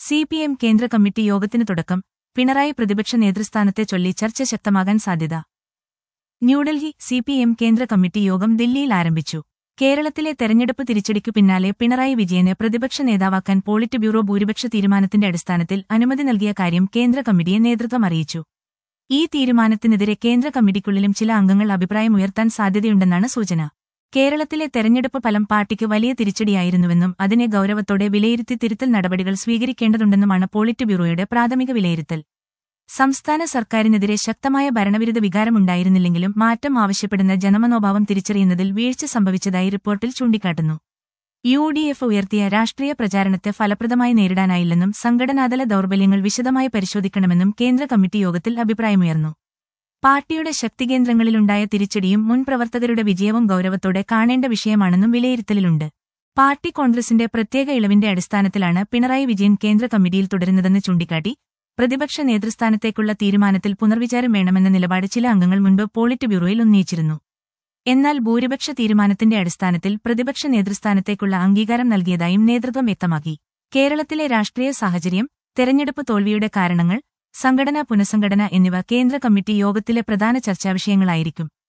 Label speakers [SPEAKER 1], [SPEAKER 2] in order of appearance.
[SPEAKER 1] C P M കേന്ദ്ര committee യോഗത്തിന് തുടക്കം പിണറായി പ്രതിപക്ഷ നേതൃസ്ഥാനത്തെ ചൊല്ലി ചർച്ച ശക്തമാകാൻ സാധ്യത ന്യൂഡൽഹി സി പി എം കേന്ദ്ര കമ്മിറ്റി യോഗം ദില്ലിയിൽ ആരംഭിച്ചു കേരളത്തിലെ തെരഞ്ഞെടുപ്പ് തിരിച്ചടിക്കു പിന്നാലെ പിണറായി വിജയന് പ്രതിപക്ഷ നേതാവാക്കാൻ പോളിറ്റ് ബ്യൂറോ ഭൂരിപക്ഷ തീരുമാനത്തിന്റെ അടിസ്ഥാനത്തിൽ അനുമതി നൽകിയ കാര്യം കേന്ദ്ര കമ്മിറ്റിയെ നേതൃത്വം അറിയിച്ചു ഈ തീരുമാനത്തിനെതിരെ കേന്ദ്ര കമ്മിറ്റിക്കുള്ളിലും ചില അംഗങ്ങൾ അഭിപ്രായമുയർത്താൻ സാധ്യതയുണ്ടെന്നാണ് സൂചന കേരളത്തിലെ തെരഞ്ഞെടുപ്പ് ഫലം പാർട്ടിക്ക് വലിയ തിരിച്ചടിയായിരുന്നുവെന്നും അതിനെ ഗൌരവത്തോടെ വിലയിരുത്തി തിരുത്തൽ നടപടികൾ സ്വീകരിക്കേണ്ടതുണ്ടെന്നുമാണ് പോളിറ്റ് ബ്യൂറോയുടെ പ്രാഥമിക വിലയിരുത്തൽ സംസ്ഥാന സർക്കാരിനെതിരെ ശക്തമായ ഭരണവിരുദ്ധ വികാരമുണ്ടായിരുന്നില്ലെങ്കിലും മാറ്റം ആവശ്യപ്പെടുന്ന ജനമനോഭാവം തിരിച്ചറിയുന്നതിൽ വീഴ്ച സംഭവിച്ചതായി റിപ്പോർട്ടിൽ ചൂണ്ടിക്കാട്ടുന്നു യു ഡി എഫ് ഉയർത്തിയ രാഷ്ട്രീയ പ്രചാരണത്തെ ഫലപ്രദമായി നേരിടാനായില്ലെന്നും സംഘടനാതല ദൗർബല്യങ്ങൾ വിശദമായി പരിശോധിക്കണമെന്നും കേന്ദ്ര കമ്മിറ്റി യോഗത്തിൽ അഭിപ്രായമുയർന്നു പാർട്ടിയുടെ ശക്തികേന്ദ്രങ്ങളിലുണ്ടായ തിരിച്ചടിയും മുൻ പ്രവർത്തകരുടെ വിജയവും ഗൌരവത്തോടെ കാണേണ്ട വിഷയമാണെന്നും വിലയിരുത്തലിലുണ്ട് പാർട്ടി കോൺഗ്രസിന്റെ പ്രത്യേക ഇളവിന്റെ അടിസ്ഥാനത്തിലാണ് പിണറായി വിജയൻ കേന്ദ്ര കമ്മിറ്റിയിൽ തുടരുന്നതെന്ന് ചൂണ്ടിക്കാട്ടി പ്രതിപക്ഷ നേതൃസ്ഥാനത്തേക്കുള്ള തീരുമാനത്തിൽ പുനർവിചാരം വേണമെന്ന നിലപാട് ചില അംഗങ്ങൾ മുൻപ് പോളിറ്റ് ബ്യൂറോയിൽ ഉന്നയിച്ചിരുന്നു എന്നാൽ ഭൂരിപക്ഷ തീരുമാനത്തിന്റെ അടിസ്ഥാനത്തിൽ പ്രതിപക്ഷ നേതൃസ്ഥാനത്തേക്കുള്ള അംഗീകാരം നൽകിയതായും നേതൃത്വം വ്യക്തമാക്കി കേരളത്തിലെ രാഷ്ട്രീയ സാഹചര്യം തെരഞ്ഞെടുപ്പ് തോൽവിയുടെ കാരണങ്ങൾ സംഘടനാ പുനഃസംഘടന എന്നിവ കേന്ദ്ര കമ്മിറ്റി യോഗത്തിലെ പ്രധാന ചർച്ചാവിഷയങ്ങളായിരിക്കും